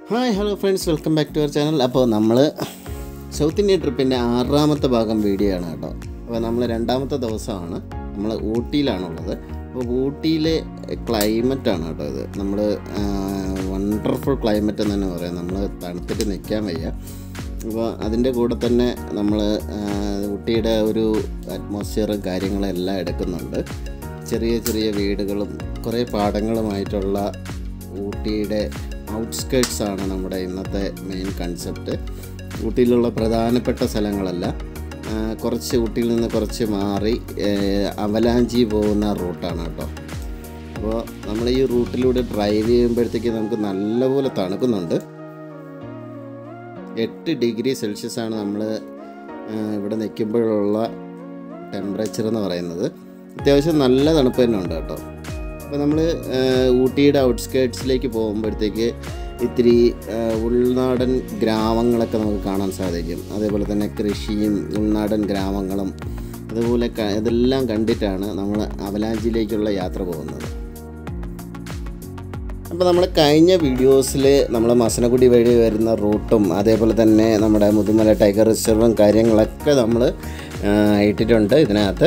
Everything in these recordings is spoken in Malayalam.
hi hello friends welcome back to our channel അപ്പോൾ നമ്മൾ സൗത്ത് ഇന്ത്യൻ ട്രിപ്പിൻ്റെ ആറാമത്തെ ഭാഗം വീഡിയോ ആണ് കേട്ടോ അപ്പോൾ നമ്മൾ രണ്ടാമത്തെ ദിവസമാണ് നമ്മൾ ഊട്ടിയിലാണുള്ളത് അപ്പോൾ ഊട്ടിയിലെ ക്ലൈമറ്റാണ് കേട്ടോ ഇത് നമ്മൾ വണ്ടർഫുൾ ക്ലൈമറ്റ് എന്ന് തന്നെ പറയാം നമ്മൾ തണുത്തിട്ട് നിൽക്കാൻ വയ്യ അപ്പോൾ അതിൻ്റെ കൂടെ തന്നെ നമ്മൾ ഊട്ടിയുടെ ഒരു അറ്റ്മോസ്ഫിയറും കാര്യങ്ങളെല്ലാം എടുക്കുന്നുണ്ട് ചെറിയ ചെറിയ വീടുകളും കുറേ പാടങ്ങളുമായിട്ടുള്ള ഊട്ടിയുടെ ഔട്ട്സ്കേർട്സ് ആണ് നമ്മുടെ ഇന്നത്തെ മെയിൻ കൺസെപ്റ്റ് ഊട്ടിയിലുള്ള പ്രധാനപ്പെട്ട സ്ഥലങ്ങളല്ല ആ, കുറച്ച് ഊട്ടിയിൽ നിന്ന് കുറച്ച് മാറി ഏ, അവലാഞ്ചി പോകുന്ന റൂട്ടാണ് കേട്ടോ അപ്പോൾ നമ്മൾ ഈ റൂട്ടിലൂടെ ഡ്രൈവ് ചെയ്യുമ്പോഴത്തേക്ക് നമുക്ക് നല്ലപോലെ തണുക്കുന്നുണ്ട് എട്ട് ഡിഗ്രി സെൽഷ്യസ് ആണ് നമ്മൾ ഇവിടെ നിൽക്കുമ്പോഴുള്ള ടെമ്പറേച്ചർ എന്ന് പറയുന്നത് അത്യാവശ്യം നല്ല തണുപ്പ് തന്നെ ഉണ്ട് കേട്ടോ അപ്പോൾ നമ്മൾ ഊട്ടിയുടെ ഔട്ട്സ്കേർട്സിലേക്ക് പോകുമ്പോഴത്തേക്ക് ഇത്തിരി ആ, ഉൾനാടൻ ഗ്രാമങ്ങളൊക്കെ നമുക്ക് കാണാൻ സാധിക്കും അതേപോലെ തന്നെ കൃഷിയും ഉൾനാടൻ ഗ്രാമങ്ങളും അതുപോലെ ക- ഇതെല്ലാം കണ്ടിട്ടാണ് നമ്മൾ അവലാഞ്ചിയിലേക്കുള്ള യാത്ര പോകുന്നത് അപ്പോൾ നമ്മൾ കഴിഞ്ഞ വീഡിയോസിൽ നമ്മൾ മസനഗുഡി വഴി വരുന്ന റൂട്ടും അതേപോലെ തന്നെ നമ്മുടെ മുതുമല ടൈഗർ റിസർവും കാര്യങ്ങളൊക്കെ നമ്മൾ ഇട്ടിട്ടുണ്ട് ഇതിനകത്ത്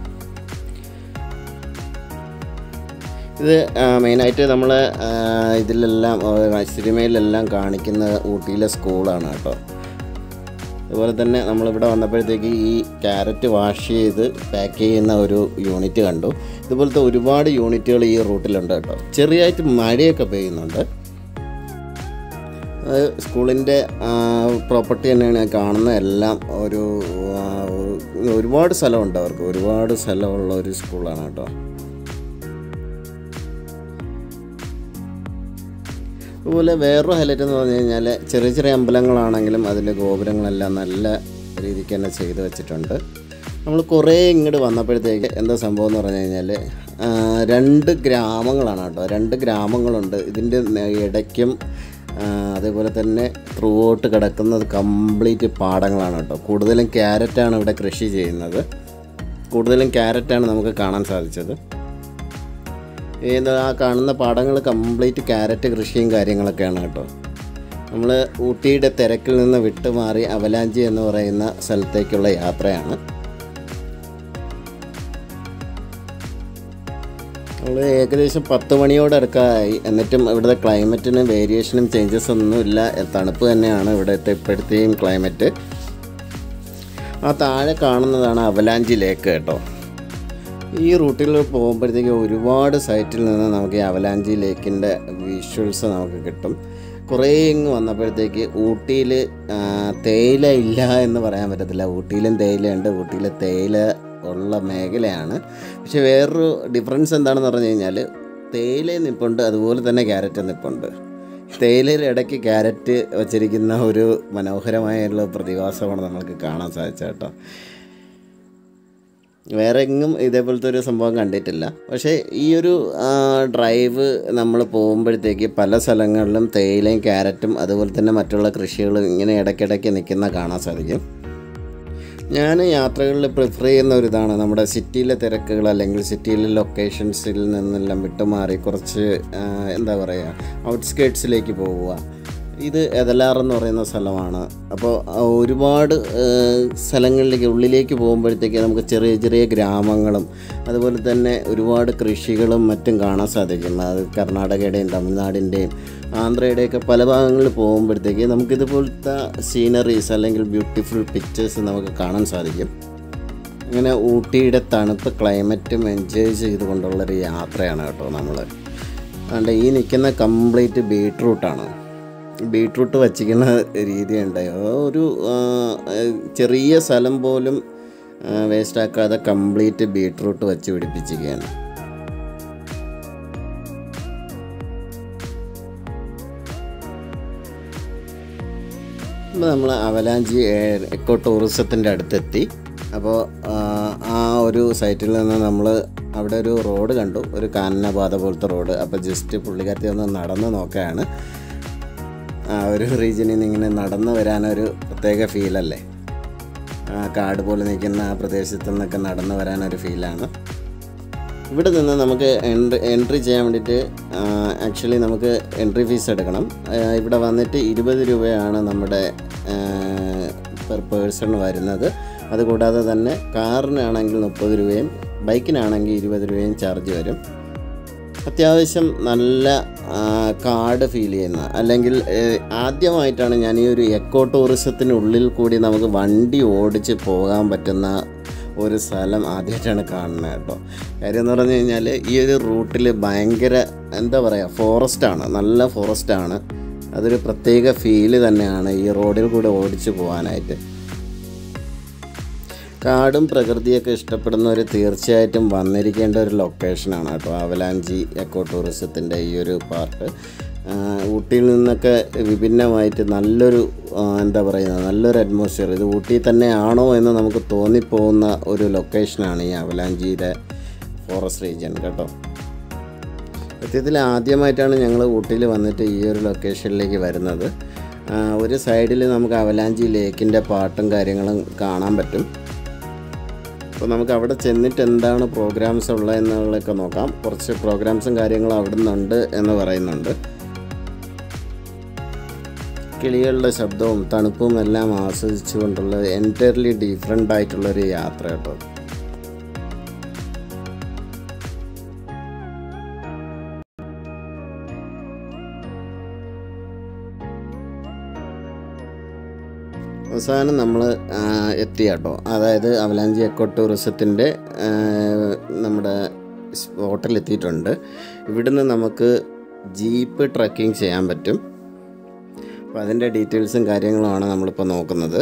ഇത് ആ, മെയിനായിട്ട് നമ്മൾ ഇതിലെല്ലാം ആ, സിനിമയിലെല്ലാം കാണിക്കുന്ന ഊട്ടിയിലെ സ്കൂളാണ് കേട്ടോ അതുപോലെ തന്നെ നമ്മളിവിടെ വന്നപ്പോഴത്തേക്ക് ഈ ക്യാരറ്റ് വാഷ് ചെയ്ത് പാക്ക് ചെയ്യുന്ന ഒരു യൂണിറ്റ് കണ്ടു ഇതുപോലത്തെ ഒരുപാട് യൂണിറ്റുകൾ ഈ റൂട്ടിലുണ്ട് കേട്ടോ ചെറിയായിട്ട് മഴയൊക്കെ പെയ്യുന്നുണ്ട് അത് സ്കൂളിൻ്റെ പ്രോപ്പർട്ടി തന്നെയാണ് ഞാൻ കാണുന്ന എല്ലാം ഒരു ആ, ഒരു- ഒരുപാട് സ്ഥലമുണ്ട് അവർക്ക് ഒരുപാട് സ്ഥലമുള്ള ഒരു സ്കൂളാണ് കേട്ടോ അതുപോലെ വേറൊരു ഹൈലൈറ്റ് എന്ന് പറഞ്ഞു കഴിഞ്ഞാൽ ചെറിയ ചെറിയ അമ്പലങ്ങളാണെങ്കിലും അതിൻ്റെ ഗോപുരങ്ങളെല്ലാം നല്ല രീതിക്ക് തന്നെ ചെയ്ത് വെച്ചിട്ടുണ്ട് നമ്മൾ കുറേ ഇങ്ങോട്ട് വന്നപ്പോഴത്തേക്ക് എന്താ സംഭവം എന്ന് പറഞ്ഞു കഴിഞ്ഞാൽ ആ, രണ്ട് ഗ്രാമങ്ങളാണ് കേട്ടോ രണ്ട് ഗ്രാമങ്ങളുണ്ട് ഇതിൻ്റെ നെ- ഇടയ്ക്കും ആ, അതേപോലെ തന്നെ ത്രൂ ഔട്ട് കിടക്കുന്നത് കംപ്ലീറ്റ് പാടങ്ങളാണ് കേട്ടോ കൂടുതലും ക്യാരറ്റാണ് ഇവിടെ കൃഷി ചെയ്യുന്നത് കൂടുതലും ക്യാരറ്റാണ് നമുക്ക് കാണാൻ സാധിച്ചത് ഏത് ആ കാണുന്ന പാടങ്ങൾ കംപ്ലീറ്റ് ക്യാരറ്റ് കൃഷിയും കാര്യങ്ങളൊക്കെയാണ് കേട്ടോ നമ്മൾ ഊട്ടിയുടെ തിരക്കിൽ നിന്ന് വിട്ടുമാറി അവലാഞ്ചി എന്ന് പറയുന്ന സ്ഥലത്തേക്കുള്ള യാത്രയാണ് നമ്മൾ ഏകദേശം പത്ത് മണിയോട് അടുക്കായി എന്നിട്ടും ഇവിടുത്തെ ക്ലൈമറ്റിന് വേരിയേഷനും ചേഞ്ചസ് ഒന്നുമില്ല തണുപ്പ് തന്നെയാണ് ഇവിടുത്തെ ഇപ്പോഴത്തെയും ക്ലൈമറ്റ് ആ താഴെ കാണുന്നതാണ് അവലാഞ്ചി ലേക്ക് കേട്ടോ ഈ റൂട്ടിൽ പോകുമ്പോഴത്തേക്ക് ഒരുപാട് സൈറ്റിൽ നിന്ന് നമുക്ക് ഈ അവലാഞ്ചി ലേക്കിൻ്റെ വിഷ്വൽസ് നമുക്ക് കിട്ടും കുറേ ഇങ്ങ് വന്നപ്പോഴത്തേക്ക് ഊട്ടിയിൽ തേയില ഇല്ല എന്ന് പറയാൻ പറ്റത്തില്ല ഊട്ടിയിലും തേയിലയുണ്ട് ഊട്ടിയിൽ തേയില ഉള്ള മേഖലയാണ് പക്ഷെ വേറൊരു ഡിഫറൻസ് എന്താണെന്ന് പറഞ്ഞു കഴിഞ്ഞാൽ തേയില നിപ്പുണ്ട് അതുപോലെ തന്നെ ക്യാരറ്റ് നിപ്പുണ്ട് തേയിലയുടെ ഇടയ്ക്ക് ക്യാരറ്റ് വച്ചിരിക്കുന്ന ഒരു മനോഹരമായുള്ള പ്രതിഭാസമാണ് നമുക്ക് കാണാൻ സാധിച്ചത് കേട്ടോ വേറെ എങ്ങും ഇതേപോലത്തെ ഒരു സംഭവം കണ്ടിട്ടില്ല പക്ഷേ ഈ ഒരു ആ, ഡ്രൈവ് നമ്മൾ പോകുമ്പോഴത്തേക്ക് പല സ്ഥലങ്ങളിലും തേയിലയും ക്യാരറ്റും അതുപോലെ തന്നെ മറ്റുള്ള കൃഷികളും ഇങ്ങനെ ഇടയ്ക്കിടയ്ക്ക് നിൽക്കുന്ന കാണാൻ സാധിക്കും ഞാൻ യാത്രകളിൽ പ്രിഫർ ചെയ്യുന്ന ഒരു ഇതാണ് നമ്മുടെ സിറ്റിയിലെ തിരക്കുകൾ അല്ലെങ്കിൽ സിറ്റിയിലെ ലൊക്കേഷൻസിൽ നിന്നെല്ലാം വിട്ടുമാറി കുറച്ച് ആ, എന്താ പറയുക ഔട്ട്സ്കേർട്സിലേക്ക് പോവുക ഇത് എതലാർ എന്ന് പറയുന്ന സ്ഥലമാണ് അപ്പോൾ ആ, ഒരുപാട് ആ, സ്ഥലങ്ങളിലേക്ക് ഉള്ളിലേക്ക് പോകുമ്പോഴത്തേക്ക് നമുക്ക് ചെറിയ ചെറിയ ഗ്രാമങ്ങളും അതുപോലെ തന്നെ ഒരുപാട് കൃഷികളും മറ്റും കാണാൻ സാധിക്കും അത് കർണാടകയുടെയും തമിഴ്നാടിൻ്റെയും ആന്ധ്രയുടെയൊക്കെ പല ഭാഗങ്ങളിൽ പോകുമ്പോഴത്തേക്ക് നമുക്കിതുപോലത്തെ സീനറീസ് അല്ലെങ്കിൽ ബ്യൂട്ടിഫുൾ പിക്ചേഴ്സ് നമുക്ക് കാണാൻ സാധിക്കും അങ്ങനെ ഊട്ടിയുടെ തണുപ്പ് ക്ലൈമറ്റും എൻജോയ് ചെയ്തുകൊണ്ടുള്ളൊരു യാത്രയാണ് കേട്ടോ നമ്മൾ അതുകൊണ്ട് ഈ നിൽക്കുന്ന കംപ്ലീറ്റ് ബീട്രൂട്ടാണ് ബീട്രൂട്ട് വച്ചിരിക്കുന്ന രീതിയുണ്ട് ഒരു ആ, ചെറിയ സ്ഥലം പോലും വേസ്റ്റ് ആക്കാതെ കംപ്ലീറ്റ് ബീട്രൂട്ട് വെച്ച് പിടിപ്പിച്ചിരിക്കുകയാണ് ഇപ്പോൾ നമ്മൾ അവലാഞ്ചി ഏ- എക്കോ ടൂറിസത്തിൻ്റെ അടുത്തെത്തി അപ്പോൾ ആ, ആ ഒരു സൈറ്റിൽ നിന്ന് നമ്മൾ അവിടെ ഒരു റോഡ് കണ്ടു ഒരു കാനനപാത പോലത്തെ റോഡ് അപ്പോൾ ജസ്റ്റ് പുള്ളിക്കാരത്തി ഒന്ന് നടന്ന് നോക്കുകയാണ് ആ ഒരു റീജിയനിൽ നിന്ന് ഇങ്ങനെ നടന്നു വരാനൊരു പ്രത്യേക ഫീലല്ലേ ആ കാട് പോലെ നിൽക്കുന്ന ആ പ്രദേശത്തു നിന്നൊക്കെ നടന്നു വരാനൊരു ഫീലാണ് ഇവിടെ നിന്ന് നമുക്ക് എൻട്രി എൻട്രി ചെയ്യാൻ വേണ്ടിയിട്ട് ആക്ച്വലി നമുക്ക് എൻട്രി ഫീസ് എടുക്കണം ആ, ഇവിടെ വന്നിട്ട് ഇരുപത് രൂപയാണ് നമ്മുടെ പെർ പേഴ്സൺ വരുന്നത് അതുകൂടാതെ തന്നെ കാറിനാണെങ്കിൽ മുപ്പത് രൂപയും ബൈക്കിനാണെങ്കിൽ ഇരുപത് രൂപയും ചാർജ് വരും അത്യാവശ്യം നല്ല ആ, കാട് ഫീൽ ചെയ്യുന്ന അല്ലെങ്കിൽ ഏഹ്, ആദ്യമായിട്ടാണ് ഞാൻ ഈ ഒരു എക്കോ ടൂറിസത്തിനുള്ളിൽ കൂടി നമുക്ക് വണ്ടി ഓടിച്ച് പോകാൻ പറ്റുന്ന ഒരു സ്ഥലം ആദ്യമായിട്ടാണ് കാണുന്നത് കേട്ടോ കാര്യം എന്ന് പറഞ്ഞു കഴിഞ്ഞാൽ ഈ ഒരു റൂട്ടിൽ ഭയങ്കര എന്താ പറയുക ഫോറസ്റ്റാണ് നല്ല ഫോറസ്റ്റാണ് അതൊരു പ്രത്യേക ഫീല് തന്നെയാണ് ഈ റോഡിൽ കൂടെ ഓടിച്ച് പോകാനായിട്ട് കാടും പ്രകൃതിയൊക്കെ ഇഷ്ടപ്പെടുന്നവർ തീർച്ചയായിട്ടും വന്നിരിക്കേണ്ട ഒരു ലൊക്കേഷനാണ് കേട്ടോ അവലാഞ്ചി എക്കോ ടൂറിസത്തിൻ്റെ ഈ ഒരു പാർക്ക് ആ, ഊട്ടിയിൽ നിന്നൊക്കെ വിഭിന്നമായിട്ട് നല്ലൊരു ആ, എന്താ പറയുക നല്ലൊരു അറ്റ്മോസ്ഫിയർ ഇത് ഊട്ടി തന്നെയാണോ എന്ന് നമുക്ക് തോന്നിപ്പോകുന്ന ഒരു ലൊക്കേഷനാണ് ഈ അവലാഞ്ചിയുടെ ഫോറസ്റ്റ് റീജിയൻ കേട്ടോ സത്യത്തിൽ ആദ്യമായിട്ടാണ് ഞങ്ങൾ ഊട്ടിയിൽ വന്നിട്ട് ഈ ഒരു ലൊക്കേഷനിലേക്ക് വരുന്നത് ആ, ഒരു സൈഡിൽ നമുക്ക് അവലാഞ്ചി ലേക്കിൻ്റെ പാട്ടും കാര്യങ്ങളും കാണാൻ പറ്റും അപ്പോൾ നമുക്ക് അവിടെ ചെന്നിട്ട് എന്താണ് പ്രോഗ്രാംസ് ഉള്ളത് എന്നുള്ളതൊക്കെ നോക്കാം കുറച്ച് പ്രോഗ്രാംസും കാര്യങ്ങളും അവിടെ നിന്നുണ്ട് എന്ന് പറയുന്നുണ്ട് കിളികളുടെ ശബ്ദവും തണുപ്പും എല്ലാം ആസ്വദിച്ചുകൊണ്ടുള്ള എൻറ്റയർലി ഡിഫറെൻ്റ് ആയിട്ടുള്ളൊരു യാത്ര കേട്ടോ അവസാനം നമ്മൾ എത്തി കേട്ടോ അതായത് അവലാഞ്ചി എക്കോ ടൂറിസത്തിൻ്റെ നമ്മുടെ സ്പോട്ടിൽ എത്തിയിട്ടുണ്ട് ഇവിടുന്ന് നമുക്ക് ജീപ്പ് ട്രക്കിംഗ് ചെയ്യാൻ പറ്റും അപ്പോൾ അതിൻ്റെ ഡീറ്റെയിൽസും കാര്യങ്ങളുമാണ് നമ്മളിപ്പോൾ നോക്കുന്നത്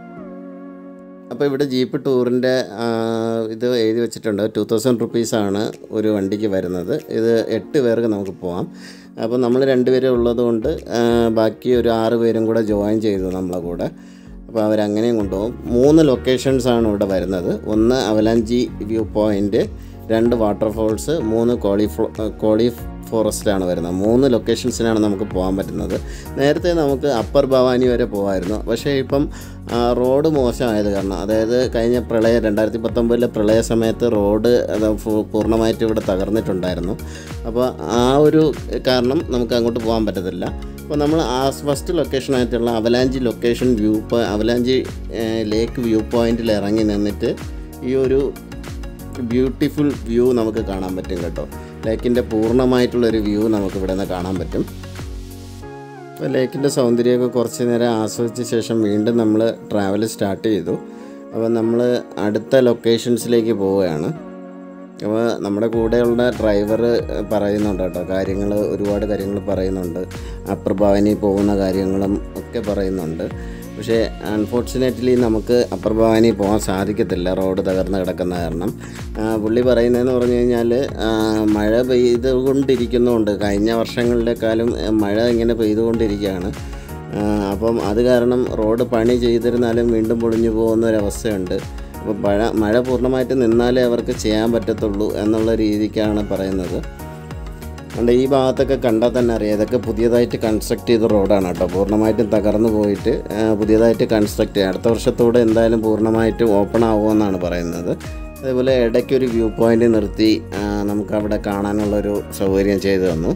അപ്പോൾ ഇവിടെ ജീപ്പ് ടൂറിൻ്റെ ഇത് എഴുതി വെച്ചിട്ടുണ്ട് ടു തൗസൻഡ് റുപ്പീസാണ് ഒരു വണ്ടിക്ക് വരുന്നത് ഇത് എട്ട് പേർക്ക് നമുക്ക് പോവാം അപ്പോൾ നമ്മൾ രണ്ടുപേരെ ഉള്ളതുകൊണ്ട് ആ, ബാക്കി ഒരു ആറ് പേരും കൂടെ ജോയിൻ ചെയ്തു നമ്മളെ കൂടെ അപ്പോൾ അവരങ്ങനെയും കൊണ്ടുപോകും മൂന്ന് ലൊക്കേഷൻസാണ് ഇവിടെ വരുന്നത് ഒന്ന് അവലാഞ്ചി വ്യൂ പോയിൻ്റ് രണ്ട് വാട്ടർഫോൾസ് മൂന്ന് കോളി കോളി ഫോറസ്റ്റാണ് വരുന്നത് മൂന്ന് ലൊക്കേഷൻസിനാണ് നമുക്ക് പോകാൻ പറ്റുന്നത് നേരത്തെ നമുക്ക് അപ്പർ ഭവാനി വരെ പോകാമായിരുന്നു പക്ഷേ ഇപ്പം ആ, റോഡ് മോശമായത് കാരണം അതായത് കഴിഞ്ഞ പ്രളയം രണ്ടായിരത്തി പത്തൊമ്പതിലെ പ്രളയ സമയത്ത് റോഡ് അത് ഫു- പൂർണ്ണമായിട്ട് ഇവിടെ തകർന്നിട്ടുണ്ടായിരുന്നു അപ്പോൾ ആ ഒരു കാരണം നമുക്ക് അങ്ങോട്ട് പോകാൻ പറ്റത്തില്ല അപ്പോൾ നമ്മൾ ആ ഫസ്റ്റ് ലൊക്കേഷനായിട്ടുള്ള അവലാഞ്ചി ലൊക്കേഷൻ വ്യൂ പോ അവലാഞ്ചി ലേക്ക് വ്യൂ പോയിന്റിൽ ഇറങ്ങി നിന്നിട്ട് ഈ ഒരു ബ്യൂട്ടിഫുൾ വ്യൂ നമുക്ക് കാണാൻ പറ്റും കേട്ടോ ലേക്കിൻ്റെ പൂർണ്ണമായിട്ടുള്ളൊരു വ്യൂ നമുക്ക് ഇവിടെ നിന്ന് കാണാൻ പറ്റും അപ്പോൾ ലേക്കിൻ്റെ സൗന്ദര്യമൊക്കെ കുറച്ച് നേരം ആസ്വദിച്ച ശേഷം വീണ്ടും നമ്മൾ ട്രാവൽ സ്റ്റാർട്ട് ചെയ്തു അപ്പോൾ നമ്മൾ അടുത്ത ലൊക്കേഷൻസിലേക്ക് പോവുകയാണ് അപ്പോൾ നമ്മുടെ കൂടെയുള്ള ഡ്രൈവർ പറയുന്നുണ്ട് കേട്ടോ കാര്യങ്ങൾ ഒരുപാട് കാര്യങ്ങൾ പറയുന്നുണ്ട് അപ്പർ ഭവാനി പോകുന്ന കാര്യങ്ങളും ഒക്കെ പറയുന്നുണ്ട് പക്ഷേ അൺഫോർച്ചുനേറ്റ്ലി നമുക്ക് അപ്പർ ഭവാനി പോകാൻ സാധിക്കത്തില്ല റോഡ് തകർന്ന് കിടക്കുന്ന കാരണം ആ, പുള്ളി പറയുന്നതെന്ന് പറഞ്ഞു കഴിഞ്ഞാൽ ആ, മഴ പെയ്തുകൊണ്ടിരിക്കുന്നുണ്ട് കഴിഞ്ഞ വർഷങ്ങളിലേക്കാളും ആ, മഴ ഇങ്ങനെ പെയ്തുകൊണ്ടിരിക്കുകയാണ് ആ, അപ്പം അത് കാരണം റോഡ് പണി ചെയ്തിരുന്നാലും വീണ്ടും പൊളിഞ്ഞു പോകുന്ന ഒരവസ്ഥയുണ്ട് അപ്പോൾ മഴ മഴ പൂർണ്ണമായിട്ട് നിന്നാലേ അവർക്ക് ചെയ്യാൻ പറ്റത്തുള്ളൂ എന്നുള്ള രീതിക്കാണ് പറയുന്നത് അതുകൊണ്ട് ഈ ഭാഗത്തൊക്കെ കണ്ടാൽ തന്നെ അറിയാം ഇതൊക്കെ പുതിയതായിട്ട് കൺസ്ട്രക്ട് ചെയ്ത റോഡാണ് കേട്ടോ പൂർണ്ണമായിട്ടും തകർന്നു പോയിട്ട് ആ, പുതിയതായിട്ട് കൺസ്ട്രക്ട് ചെയ്യുക അടുത്ത വർഷത്തോടെ എന്തായാലും പൂർണ്ണമായിട്ടും ഓപ്പൺ ആവുമെന്നാണ് പറയുന്നത് അതേപോലെ ഇടയ്ക്ക് ഒരു വ്യൂ പോയിന്റ് നിർത്തി ആ, നമുക്ക് അവിടെ കാണാനുള്ളൊരു സൗകര്യം ചെയ്തു തന്നു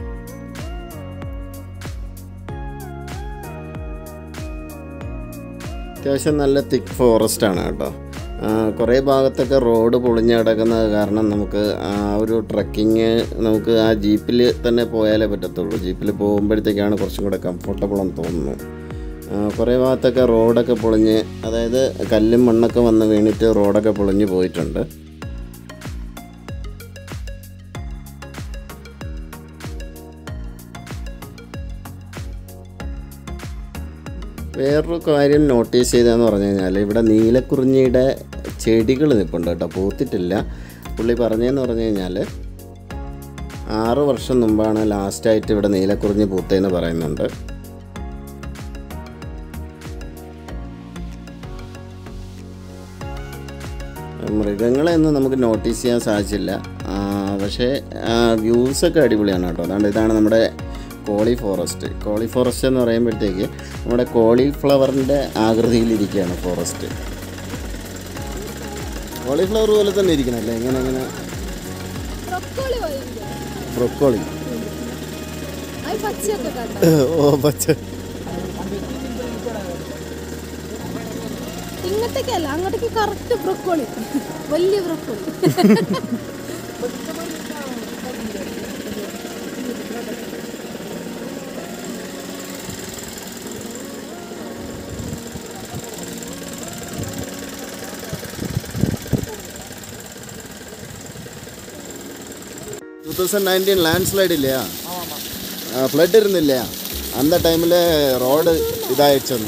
അത്യാവശ്യം നല്ല തിക്ക് ഫോറസ്റ്റ് ആണ് കേട്ടോ ആ, കുറേ ഭാഗത്തൊക്കെ റോഡ് പൊളിഞ്ഞ് കിടക്കുന്നത് കാരണം നമുക്ക് ആ ഒരു ട്രക്കിങ് നമുക്ക് ആ ജീപ്പിൽ തന്നെ പോയാലേ പറ്റത്തുള്ളൂ ജീപ്പിൽ പോകുമ്പോഴത്തേക്കാണ് കുറച്ചും കൂടെ കംഫർട്ടബിൾ എന്ന് തോന്നുന്നു ആ, കുറേ ഭാഗത്തൊക്കെ റോഡൊക്കെ പൊളിഞ്ഞ് അതായത് കല്ലും മണ്ണൊക്കെ വന്ന് വീണിട്ട് റോഡൊക്കെ പൊളിഞ്ഞ് പോയിട്ടുണ്ട് വേറൊരു കാര്യം നോട്ടീസ് ചെയ്തതെന്ന് പറഞ്ഞു കഴിഞ്ഞാൽ ഇവിടെ നീലക്കുറിഞ്ഞിയുടെ ചെടികൾ നിൽപ്പുണ്ട് കേട്ടോ പൂത്തിട്ടില്ല പുള്ളി പറഞ്ഞതെന്ന് പറഞ്ഞു കഴിഞ്ഞാൽ ആറ് വർഷം മുമ്പാണ് ലാസ്റ്റായിട്ട് ഇവിടെ നീലക്കുറിഞ്ഞി പൂത്തതെന്ന് പറയുന്നുണ്ട് മൃഗങ്ങളെയൊന്നും നമുക്ക് നോട്ടീസ് ചെയ്യാൻ സാധിച്ചില്ല ആ, പക്ഷേ വ്യൂസൊക്കെ അടിപൊളിയാണ് കേട്ടോ അതുകൊണ്ട് ഇതാണ് നമ്മുടെ കോളി ഫോറസ്റ്റ് കോളി ഫോറസ്റ്റ് എന്ന് പറയുമ്പോഴത്തേക്ക് നമ്മുടെ കോളിഫ്ലവറിൻ്റെ ആകൃതിയിലിരിക്കുകയാണ് ഫോറസ്റ്റ് കോളിഫ്ലവർ പോലെ തന്നെ ഇരിക്കണല്ലേ ഇങ്ങനെ ഇങ്ങനെ ബ്രൊക്കോളി പോയുണ്ട് ബ്രൊക്കോളി അത് പച്ചയൊക്കെ കണ്ട ഓ പച്ച ഇങ്ങോട്ടേക്കല്ല അങ്ങോട്ടേക്ക് കറക്റ്റ് ബ്രൊക്കോളി വലിയ broccoli two thousand nineteen land slide இல்லையா ஃப்ளட் இருந்தில்லையா அந்த டைமில் ரோடு இதாயிடுச்சு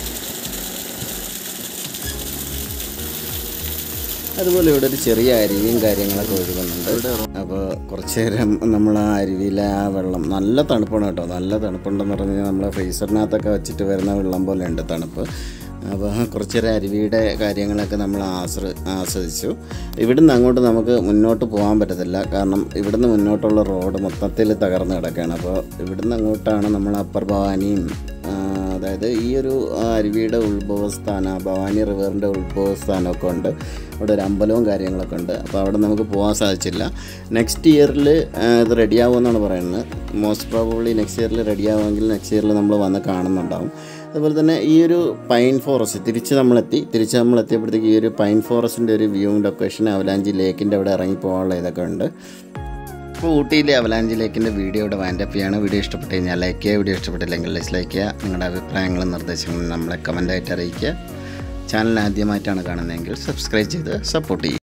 അതുപോലെ ഇവിടെ ഒരു ചെറിയ അരുവിയും കാര്യങ്ങളൊക്കെ ഒഴുകുന്നുണ്ട് അപ്പോൾ കുറച്ച് നേരം നമ്മൾ ആ അരുവിയിലെ ആ വെള്ളം നല്ല തണുപ്പാണ് കേട്ടോ നല്ല തണുപ്പുണ്ടെന്ന് പറഞ്ഞു കഴിഞ്ഞാൽ നമ്മൾ ഫ്രീസറിനകത്തൊക്കെ വെച്ചിട്ട് വരുന്ന വെള്ളം പോലെ ഉണ്ട് തണുപ്പ് അപ്പോൾ കുറച്ച് നേരം അരുവിയുടെ കാര്യങ്ങളൊക്കെ നമ്മൾ ആസ്ര ആസ്വദിച്ചു ഇവിടുന്ന് അങ്ങോട്ട് നമുക്ക് മുന്നോട്ട് പോകാൻ പറ്റത്തില്ല കാരണം ഇവിടുന്ന് മുന്നോട്ടുള്ള റോഡ് മൊത്തത്തിൽ തകർന്ന് കിടക്കുകയാണ് അപ്പോൾ ഇവിടുന്ന് അങ്ങോട്ടാണ് നമ്മൾ അപ്പർ ഭവാനിയും ആ, അതായത് ഈ ഒരു ആ, അരുവിയുടെ ഉത്ഭവസ്ഥാനം ഭവാനി റിവറിൻ്റെ ഉത്ഭവസ്ഥാനമൊക്കെ ഉണ്ട് അവിടെ ഒരു അമ്പലവും കാര്യങ്ങളൊക്കെ ഉണ്ട് അപ്പോൾ അവിടെ നമുക്ക് പോകാൻ സാധിച്ചില്ല നെക്സ്റ്റ് ഇയറിൽ ഇത് റെഡിയാവുമെന്നാണ് പറയുന്നത് മോസ്റ്റ് പ്രോബബ്ലി നെക്സ്റ്റ് ഇയറിൽ റെഡിയാവുമെങ്കിൽ നെക്സ്റ്റ് ഇയറിൽ നമ്മൾ വന്ന് കാണുന്നുണ്ടാവും അതുപോലെ തന്നെ ഈ ഒരു പൈൻ ഫോറസ്റ്റ് തിരിച്ച് നമ്മളെത്തി തിരിച്ച് നമ്മളെത്തിയപ്പോഴത്തേക്ക് ഈ ഒരു പൈൻ ഫോറസ്റ്റിൻ്റെ ഒരു വ്യൂ ലൊക്കേഷൻ അവലാഞ്ചി ലേക്കിൻ്റെ അവിടെ ഇറങ്ങി പോകാനുള്ള ഇതൊക്കെ ഉണ്ട് അപ്പോൾ ഊട്ടിയിലെ അവലാഞ്ചി ലേക്കിൻ്റെ വീഡിയോ ഇവിടെ വാൻഡപ്പ് ചെയ്യാണ് വീഡിയോ ഇഷ്ടപ്പെട്ട് കഴിഞ്ഞാൽ ലൈക്ക് ചെയ്യുക വീഡിയോ ഇഷ്ടപ്പെട്ടില്ലെങ്കിൽ ഡിസ്ലൈക്ക് ചെയ്യുക നിങ്ങളുടെ അഭിപ്രായങ്ങളും നിർദ്ദേശങ്ങളും നമ്മളെ കമൻറ്റായിട്ട് അറിയിക്കുക ചാനൽ ആദ്യമായിട്ടാണ് കാണുന്നതെങ്കിൽ സബ്സ്ക്രൈബ് ചെയ്ത് സപ്പോർട്ട് ചെയ്യുക